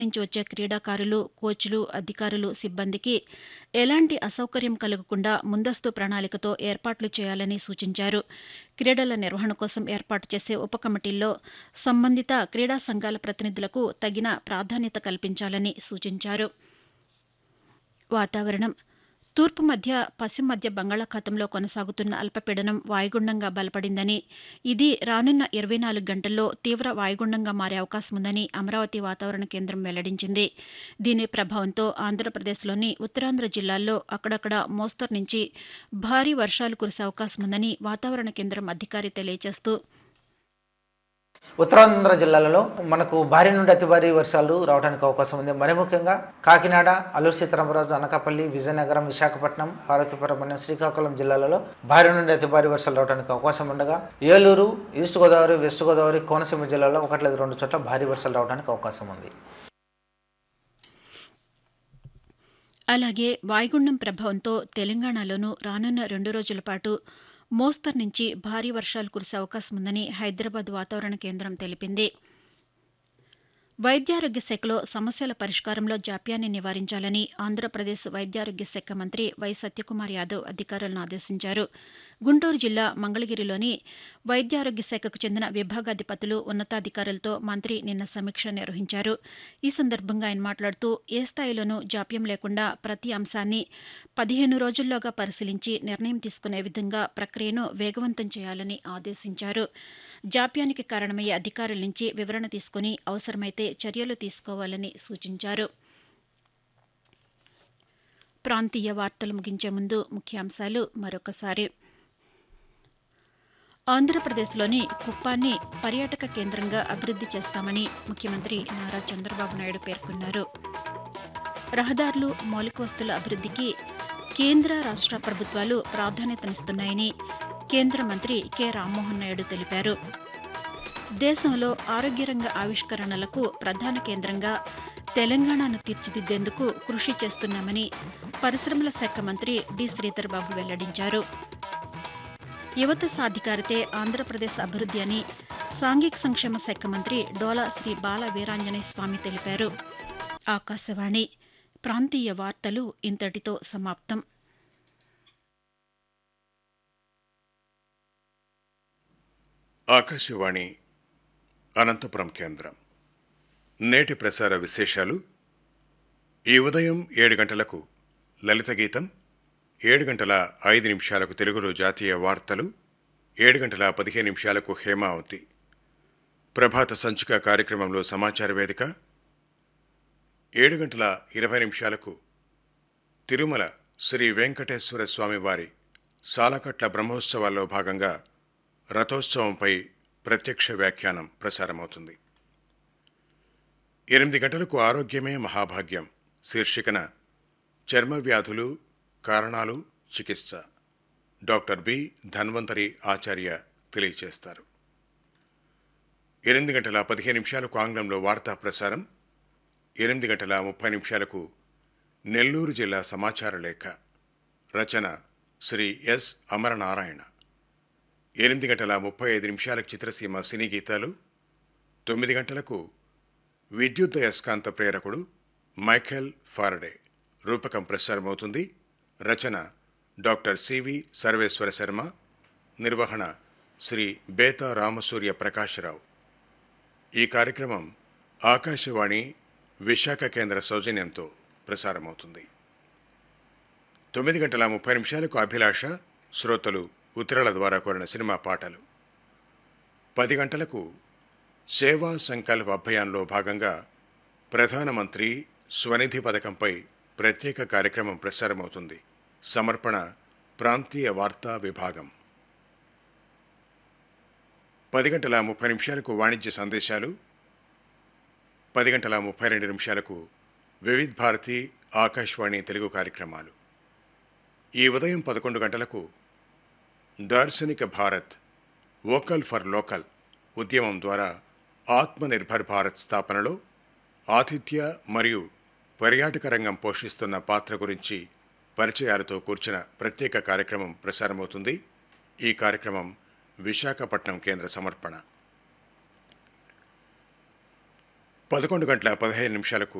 నుంచి వచ్చే క్రీడాకారులు కోచ్లు అధికారులు సిబ్బందికి ఎలాంటి అసౌకర్యం కలగకుండా ముందస్తు ప్రణాళికతో ఏర్పాట్లు చేయాలని సూచించారు క్రీడల నిర్వహణ కోసం ఏర్పాటు చేసే ఉప కమిటీల్లో సంబంధిత క్రీడా సంఘాల ప్రతినిధులకు తగిన ప్రాధాన్యత కల్పించాలని సూచించారు వాతావరణం తూర్పు మధ్య పశ్చిమ మధ్య బంగాళాఖాతంలో కొనసాగుతున్న అల్పపీడనం వాయుగుండంగా బలపడిందని ఇది రానున్న ఇరవై నాలుగు గంటల్లో తీవ్ర వాయుగుండంగా మారే అవకాశం ఉందని అమరావతి వాతావరణ కేంద్రం వెల్లడించింది దీని ప్రభావంతో ఆంధ్రప్రదేశ్లోని ఉత్తరాంధ్ర జిల్లాల్లో అక్కడక్కడ మోస్తరు నుంచి భారీ వర్షాలు కురిసే అవకాశం ఉందని వాతావరణ కేంద్రం అధికారి తెలియజేస్తూ ఉత్తరాంధ్ర జిల్లాలలో మనకు భారీ నుండి అతి భారీ వర్షాలు రావడానికి అవకాశం ఉంది మరి ముఖ్యంగా కాకినాడ అల్లూరు సీతారామరాజు అనకాపల్లి విజయనగరం విశాఖపట్నం పార్వతీపురం శ్రీకాకుళం జిల్లాలలో భారీ నుండి అతి భారీ వర్షాలు రావడానికి అవకాశం ఉండగా ఏలూరు ఈస్ట్ గోదావరి వెస్ట్ గోదావరి కోనసీమ జిల్లాలో ఒకటి లేదా రెండు చోట్ల భారీ వర్షాలు రావడానికి అవకాశం ఉంది అలాగే వాయుగుండం ప్రభావంతో తెలంగాణలోనూ రానున్న రెండు రోజుల పాటు మోస్తరు నుంచి భారీ వర్షాలు కురిసే అవకాశం ఉందని హైదరాబాద్ వాతావరణ కేంద్రం తెలిపింది వైద్యారోగ్య శాఖలో సమస్యల పరిష్కారంలో జాప్యాన్ని నివారించాలని ఆంధ్రప్రదేశ్ వైద్యారోగ్య శాఖ మంత్రి వై సత్యకుమార్ యాదవ్ అధికారులను ఆదేశించారు గుంటూరు జిల్లా మంగళగిరిలోని వైద్యారోగ్య శాఖకు చెందిన విభాగాధిపతులు ఉన్నతాధికారులతో మంత్రి నిన్న సమీక్ష నిర్వహించారు ఈ సందర్భంగా ఆయన మాట్లాడుతూ ఏ స్థాయిలోనూ జాప్యం లేకుండా ప్రతి అంశాన్ని పదిహేను రోజుల్లోగా పరిశీలించి నిర్ణయం తీసుకునే విధంగా ప్రక్రియను వేగవంతం చేయాలని ఆదేశించారు జాప్యానికి కారణమయ్యే అధికారుల నుంచి వివరణ తీసుకుని అవసరమైతే చర్యలు తీసుకోవాలని సూచించారు ప్రాంతీయ వార్తలు ముగించే ముందు ముఖ్యాంశాలు మరొకసారి ఆంధ్రప్రదేశ్లోని కుప్పాన్ని పర్యాటక కేంద్రంగా అభివృద్ది చేస్తామని ముఖ్యమంత్రి నారా చంద్రబాబు నాయుడు పేర్కొన్నారు రహదారులు మౌలిక వస్తుల అభివృద్దికి కేంద్ర రాష్ట్ర ప్రభుత్వాలు ప్రాధాన్యతనిస్తున్నాయని కేంద్ర మంత్రి కె రామ్మోహన్ నాయుడు తెలిపారు దేశంలో ఆరోగ్యరంగ ఆవిష్కరణలకు ప్రధాన కేంద్రంగా తెలంగాణను తీర్చిదిద్దేందుకు కృషి చేస్తున్నామని పరిశ్రమల శాఖ మంత్రి డి శ్రీధర్ బాబు వెల్లడించారు యువత సాధికారితే ఆంధ్రప్రదేశ్ అభివృద్ది అని సాంఘిక సంక్షేమ శాఖ మంత్రి డోలా శ్రీ బాల వీరాంజనేయ స్వామి తెలిపారు ఆకాశవాణి ప్రాంతీయ వార్తలు ఇంతటితో సమాప్తం ఆకాశవాణి అనంతపురం కేంద్రం నేటి ప్రసార విశేషాలు ఈ ఉదయం ఏడు గంటలకు లలిత గీతం ఏడు గంటల ఐదు నిమిషాలకు తెలుగులో జాతీయ వార్తలు ఏడు గంటల పదిహేను నిమిషాలకు హేమావతి ప్రభాత సంచిక కార్యక్రమంలో సమాచార వేదిక ఏడు గంటల ఇరవై నిమిషాలకు తిరుమల శ్రీ వెంకటేశ్వర స్వామి వారి సాలకట్ల బ్రహ్మోత్సవాల్లో భాగంగా రథోత్సవంపై ప్రత్యక్ష వ్యాఖ్యానం ప్రసారమవుతుంది ఎనిమిది గంటలకు ఆరోగ్యమే మహాభాగ్యం శీర్షికన చర్మ వ్యాధులు కారణాలు చికిత్స డాక్టర్ బి ధన్వంతరి ఆచార్య తెలియచేస్తారు ఎనిమిది గంటల పదిహేను నిమిషాలకు ఆంగ్లంలో వార్తా ప్రసారం ఎనిమిది గంటల ముప్పై నిమిషాలకు నెల్లూరు జిల్లా సమాచార లేఖ రచన శ్రీ ఎస్ అమరనారాయణ ఎనిమిది గంటల ముప్పై ఐదు నిమిషాలకు చిత్రసీమ సినీ గీతాలు తొమ్మిది గంటలకు విద్యుత్ అయస్కాంత ప్రేరకుడు మైఖేల్ ఫారడే రూపకం ప్రసారమవుతుంది రచన డాక్టర్ సివి సర్వేశ్వర శర్మ నిర్వహణ శ్రీ బేతా రామసూర్య ప్రకాశరావు ఈ కార్యక్రమం ఆకాశవాణి విశాఖ కేంద్ర సౌజన్యంతో ప్రసారమవుతుంది తొమ్మిది గంటల ముప్పై నిమిషాలకు అభిలాష శ్రోతలు ఉత్తరాల ద్వారా కోరిన సినిమా పాటలు పది గంటలకు సేవా సంకల్ప అభియాన్లో భాగంగా ప్రధానమంత్రి స్వనిధి పథకంపై ప్రత్యేక కార్యక్రమం ప్రసారమవుతుంది సమర్పణ ప్రాంతీయ వార్తా విభాగం పది గంటల ముప్పై నిమిషాలకు వాణిజ్య సందేశాలు పది గంటల ముప్పై రెండు నిమిషాలకు వివిధ్ భారతి ఆకాశవాణి తెలుగు కార్యక్రమాలు ఈ ఉదయం పదకొండు గంటలకు దార్శనిక భారత్ వోకల్ ఫర్ లోకల్ ఉద్యమం ద్వారా ఆత్మనిర్భర్ భారత్ స్థాపనలో ఆతిథ్య మరియు పర్యాటక రంగం పోషిస్తున్న పాత్ర గురించి పరిచయాలతో కూర్చిన ప్రత్యేక కార్యక్రమం ప్రసారమవుతుంది ఈ కార్యక్రమం విశాఖపట్నం కేంద్ర సమర్పణ పదకొండు గంటల పదహైదు నిమిషాలకు